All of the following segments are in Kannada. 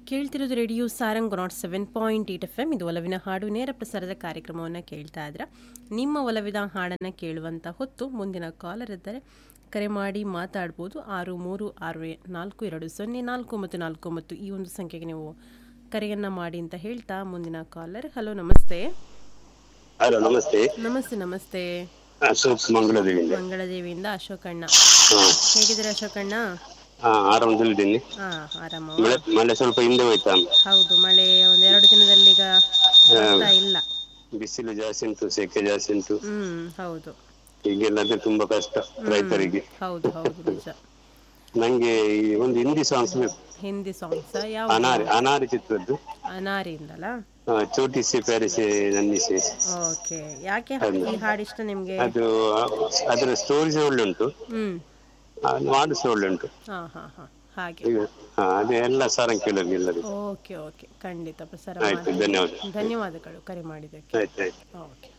ಕೇಳ್ತಿರೋದು radio Sarang nought seven point eight F M ಇದು ಒಲವಿನ ಹಾಡು ನೇರ ಪ್ರಸಾರದ ಕಾರ್ಯಕ್ರಮವನ್ನು ಕೇಳ್ತಾ ಇದ್ರ ನಿಮ್ಮ ಒಲವಿನ ಹಾಡನ್ನು ಕೇಳುವಂಥ ಹೊತ್ತು ಮುಂದಿನ ಕಾಲರ್ ಇದ್ದರೆ ಕರೆ ಮಾಡಿ ಮಾತಾಡ್ಬೋದು ಆರು ಮೂರು ಆರು ಎ- ನಾಲ್ಕು ಎರಡು ಸೊನ್ನೆ ನಾಲ್ಕು ಮತ್ತು ನಾಲ್ಕು ಮತ್ತು ಈ ಒಂದು ಸಂಖ್ಯೆಗೆ ನೀವು ಕರೆಯನ್ನು ಮಾಡಿ ಅಂತ ಹೇಳ್ತಾ ಮುಂದಿನ collar hello namaste hello namaste ನಮಸ್ತೆ ನಮಸ್ತೆ ಅಶೋಕ್ ಮಂಗಳದೇವಿಯಿಂದ ಮಂಗಳದೇವಿಯಿಂದ ಅಶೋಕಣ್ಣ ಹಾ ಹೇಗಿದ್ದೀರಾ ಅಶೋಕಣ್ಣ ಹಾ ಆರಾಮದಲ್ಲಿದ್ದೀನಿ ಹಾಂ ಆರಾಮ ಮಳೆ ಮಳೆ ಸ್ವಲ್ಪ ಹಿಂದೆ ಹೋಯ್ತಾ ಹೌದು ಮಳೆ ಒಂದೆರಡು ದಿನದಲ್ಲಿ ಈಗ ಬರ್ತಾ ಇಲ್ಲ ಬಿಸಿಲು ಜಾಸ್ತಿ ಉಂಟು ಸೆಕೆ ಜಾಸ್ತಿ ಉಂಟು ಹ್ಮ್ ಹೌದು ಹೀಗೆಲ್ಲ ಆದ್ರೆ ತುಂಬಾ ಕಷ್ಟ ರೈತರಿಗೆ ಹೌದು ಹೌದು ನಿಜ ನಂಗೆ ಈ ಒಂದು ಹಿಂದಿ ಸಾಂಗ್ಸ್ ಹಿಂದಿ ಸಾಂಗ್ಸ್ ಯಾವ ಅನಾರಿ ಅನಾರಿ ಚಿತ್ರದ್ದು ಅನಾರಿಯಿಂದಲ್ಲ ಆ, ಚೋಟಿ ಸೆ ಪ್ಯಾರಿಸೆ ನನ್ನಿಸೆ ಓಕೆ ಯಾಕೆ ಈ ಹಾಡು ಇಷ್ಟ ನಿಮ್ಗೆ ಅದು ಆ, ಅದರ ಸ್ಟೋರೀಸ್ ಒಳ್ಳೆ ಉಂಟು ಹ್ಮ್ ಅದು ಹಾಡು ಸಹ ಒಳ್ಳೆ ಉಂಟು ಹಾ ಹಾ ಹಾ ಹಾಗೆ ಈಗ ಹಾ ಅದೇ ಎಲ್ಲ ಸಾರಂಗ್ ಕೇಳೋದು ಎಲ್ಲರೂ ಓಕೆ ಓಕೆ ಖಂಡಿತ ಪ್ರಸಾರ ಆಯ್ತು ಮಾಡಿ ಧನ್ಯವಾದ ಧನ್ಯವಾದಗಳು ಕರೆ ಮಾಡಿದ್ದಕ್ಕೆ ಆಯ್ತು ಆಯ್ತು ಓಕೆ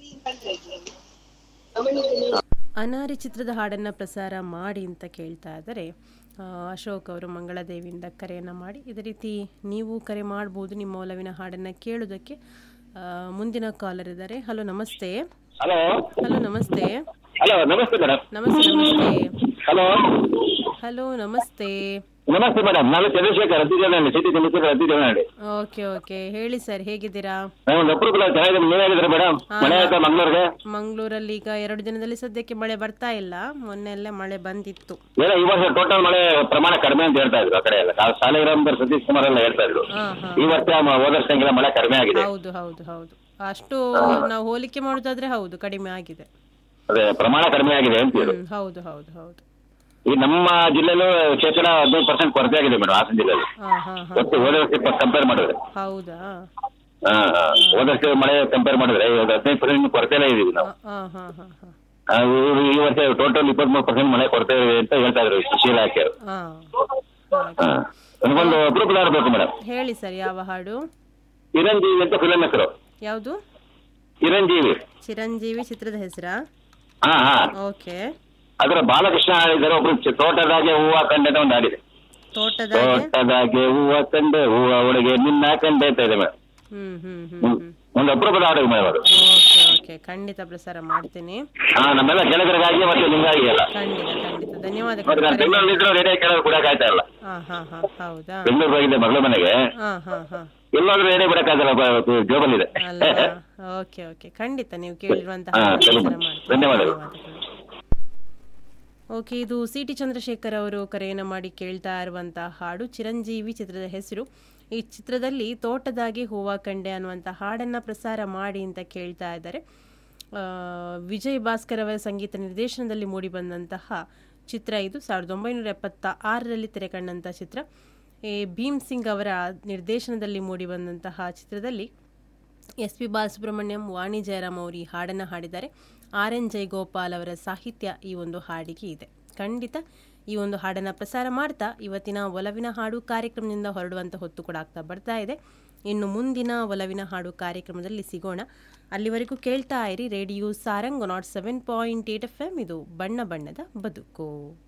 ಅನಾರಿ ಚಿತ್ರದ ಹಾಡನ್ನು ಪ್ರಸಾರ ಮಾಡಿ ಅಂತ ಕೇಳ್ತಾ ಇದ್ದಾರೆ ಆ, ಅಶೋಕ್ ಅವರು ಮಂಗಳದೇವಿಯಿಂದ ಕರೆಯನ್ನು ಮಾಡಿ ಇದೇ ರೀತಿ ನೀವು ಕರೆ ಮಾಡ್ಬೋದು ನಿಮ್ಮ ಒಲವಿನ ಹಾಡನ್ನು ಕೇಳೋದಕ್ಕೆ ಆ, ಮುಂದಿನ ಕಾಲರ್ ಇದ್ದಾರೆ hello namaste hello hello namaste hello namaste madam namaste namaste hello hello namaste namaste madam ನಾನು Chandrashekhar Atijanahalli city Chandrashekhar Atijanahalli okay okay ಹೇಳಿ ಸರ್ ಹೇಗಿದ್ದೀರಾ ನಾವು ಒಬ್ಬರು ಕೂಡ ಚೆನ್ನಾಗಿದೆ ನೀವ್ ಹೇಗಿದ್ರೆ ಮೇಡಮ್ ಮಳೆ ಆಯ್ತಾ ಮಂಗ್ಳೂರ್ಗೆ ಮಂಗಳೂರಲ್ಲಿ ಈಗ ಎರಡು ದಿನದಲ್ಲಿ ಸದ್ಯಕ್ಕೆ ಮಳೆ ಬರ್ತಾ ಇಲ್ಲ ಮೊನ್ನೆಲ್ಲೇ ಮಳೆ ಬಂದಿತ್ತು ಏನೋ ಈ ವರ್ಷ ಟೋಟಲ್ ಮಳೆ ಪ್ರಮಾಣ ಕಡಿಮೆ ಅಂತ ಹೇಳ್ತಾ ಇದ್ರು ಆ ಕಡೆ ಎಲ್ಲ ಕಾ- ಸಾಲಿಗ್ರಾಮದವ್ರು ಸತೀಶ್ ಕುಮಾರ್ ಎಲ್ಲ ಹೇಳ್ತಾ ಇದ್ರು ಹಾ ಹಾ ಈ ವರ್ಷ ಮ- ಹೋದ ವರ್ಷಕ್ಕಿಂತ ಮಳೆ ಕಡಿಮೆ ಆಗಿದೆ ಹೌದು ಹೌದು ಹೌದು ಅಷ್ಟು ನಾವು ಹೋಲಿಕೆ ಮಾಡೋದಾದ್ರೆ ಹೌದು ಕಡಿಮೆ ಆಗಿದೆ ಅದೇ ಪ್ರಮಾಣ ಕಡಿಮೆ ಆಗಿದೆ ಅಂತ ಹೇಳು ಹ್ಮ್ ಹೌದು ಹೌದು ಹೌದು ಈ ನಮ್ಮ ಜಿಲ್ಲೆಲೂ ಶೇಕಡ ಹದಿನೈದು ಪರ್ಸೆಂಟ್ ಕೊರತೆ ಆಗಿದೆ ಮೇಡಮ್ ಹಾಸನ ಜಿಲ್ಲೆಯಲ್ಲಿ ಹಾ ಹಾ ಹಾ ಒಟ್ಟು ಹೋದ ವರ್ಷಕ್ಕೆ ಕಂಪೇರ್ ಮಾಡಿದ್ರೆ ಹೌದಾ ಹಾ ಹಾ ಹೋದ ವರ್ಷ ಮಳೆ ಕಂಪೇರ್ ಮಾಡಿದ್ರೆ ಇವಾಗ ಹದಿನೈದು ಪರ್ಸೆಂಟ್ ಕೊರತೆಲೇ ಇದೀವಿ ನಾವು ಹಾ ಹಾ ಹಾ ಹಾ ಆ, ಈ- ಈ ವರ್ಷ ಟೋಟಲ್ ಇಪ್ಪತ್ಮೂರು ಪರ್ಸೆಂಟ್ ಮಳೆ ಕೊರತೆ ಇದೆ ಅಂತ ಹೇಳ್ತಾ ಇದ್ರು ಕೃಷಿ ಇಲಾಖೆ ಹಾ ಹಾಗೆ. ಹಾ ನನಗೊಂದು ಅಪರೂಪದ ಬೇಕು ಮೇಡಮ್ ಹೇಳಿ ಸರ್ ಯಾವ ಹಾಡು ಚಿರಂಜೀವಿ ಅಂತ ಫಿಲಂ ಹೆಸರು ಯಾವುದು ಚಿರಂಜೀವಿ ಚಿರಂಜೀವಿ ಚಿತ್ರದ ಹೆಸರಾ ಹಾ ಹಾ ಓಕೆ ಅದರ ಬಾಲಕೃಷ್ಣ ಹಾಡಿದ್ದಾರೆ ಒಬ್ರು ಚಿ- ತೋಟದಾಗೆ ಹೂವ ಕಂಡೆ ಅಂತ ಒಂದು ಹಾಡಿದೆ ತೋಟದಾಗೆ ತೋಟದಾಗೆ ಹೂವ ಕಂಡೆ ಹೂವ ಒಳಗೆ ನಿನ್ನ ಕಂಡೆ ಅಂತ ಇದೆ ಮೇಡಮ್ ಹ್ಮ್ ಹ್ಮ್ ಹ್ಮ್ ಹ್ಮ್. ಹ್ಮ್ ಒಂದು ಅಪರೂಪದ ಹಾಡು ಮೇಡಮ್ ಅದು ಓಕೆ ಓಕೆ ಖಂಡಿತ ಪ್ರಸಾರ ಮಾಡ್ತೀನಿ ಹಾ ನಮ್ಮೆಲ್ಲ ಕೆಳಗರಿಗಾಗಿ ಮತ್ತೆ ನಿಮ್ಗಾಗಿ ಎಲ್ಲ ಖಂಡಿತ ಖಂಡಿತ ಮತ್ತೆ ಧನ್ಯವಾದಗಳು ನಾನು ಕರೆ ಬೆಂಗಳೂರಲ್ಲಿ ಇದ್ರು ರೇಡಿಯೋ ಕೇಳೋದು ಕೂಡ ಆಯ್ತಾ ಇಲ್ಲ ಹಾ ಹಾ ಹಾ ಹೌದಾ ಬೆಂಗಳೂರು ಹೋಗಿದ್ದೆ ಮಗಳ ಮನೆಗೆ ಹಾ ಹಾ ಹಾ ಎಲ್ಲಾದ್ರೂ ರೇಡಿಯೋ ಬಿಡಕ್ಕಾಗಲ್ಲ ಜೋಬಲ್ಲಿದೆ ಅಲ್ವಾ ಓಕೆ ಓಕೆ ಖಂಡಿತ ನೀವು ಕೇಳಿರುವಂತಹ ಹಾ, ಹಾಡನ್ನ ಸರಿ. ಪ್ರಸಾರ ಮಾಡ್ತೀನಿ. ಧನ್ಯವಾದಗಳು. ಓಕೆ ಇದು ಸಿ ಟಿ ಚಂದ್ರಶೇಖರ್ ಅವರು ಕರೆಯನ್ನು ಮಾಡಿ ಕೇಳ್ತಾ ಇರುವಂತಹ ಹಾಡು ಚಿರಂಜೀವಿ ಚಿತ್ರದ ಹೆಸರು ಈ ಚಿತ್ರದಲ್ಲಿ ತೋಟದಾಗಿ ಹೂವ ಕಂಡೆ ಅನ್ನುವಂಥ ಹಾಡನ್ನು ಪ್ರಸಾರ ಮಾಡಿ ಅಂತ ಕೇಳ್ತಾ ಇದ್ದಾರೆ ಆ, ವಿಜಯ್ ಭಾಸ್ಕರ್ ಅವರ ಸಂಗೀತ ನಿರ್ದೇಶನದಲ್ಲಿ ಮೂಡಿಬಂದಂತಹ ಚಿತ್ರ ಇದು ಸಾವಿರದ ಒಂಬೈನೂರ ಎಪ್ಪತ್ತ ಆರರಲ್ಲಿ ತೆರೆಕಂಡಂಥ ಚಿತ್ರ ಈ ಭೀಮ್ ಸಿಂಗ್ ಅವರ ನಿರ್ದೇಶನದಲ್ಲಿ ಮೂಡಿಬಂದಂತಹ ಚಿತ್ರದಲ್ಲಿ ಎಸ್ ಪಿ ಬಾಲಸುಬ್ರಹ್ಮಣ್ಯಂ ವಾಣಿ ಜಯರಾಮ್ ಅವರು ಈ ಹಾಡನ್ನು ಹಾಡಿದ್ದಾರೆ ಆರ್ ಎನ್ ಜಯಗೋಪಾಲ್ ಅವರ ಸಾಹಿತ್ಯ ಈ ಒಂದು ಹಾಡಿಗೆ ಇದೆ ಖಂಡಿತ ಈ ಒಂದು ಹಾಡನ್ನು ಪ್ರಸಾರ ಮಾಡ್ತಾ ಇವತ್ತಿನ ಒಲವಿನ ಹಾಡು ಕಾರ್ಯಕ್ರಮದಿಂದ ಹೊರಡುವಂಥ ಹೊತ್ತು ಕೂಡ ಆಗ್ತಾ ಬರ್ತಾ ಇದೆ ಇನ್ನು ಮುಂದಿನ ಒಲವಿನ ಹಾಡು ಕಾರ್ಯಕ್ರಮದಲ್ಲಿ ಸಿಗೋಣ ಅಲ್ಲಿವರೆಗೂ ಕೇಳ್ತಾ ಇರಿ radio Sarang nought seven point eight F M ಇದು ಬಣ್ಣ ಬಣ್ಣದ ಬದುಕು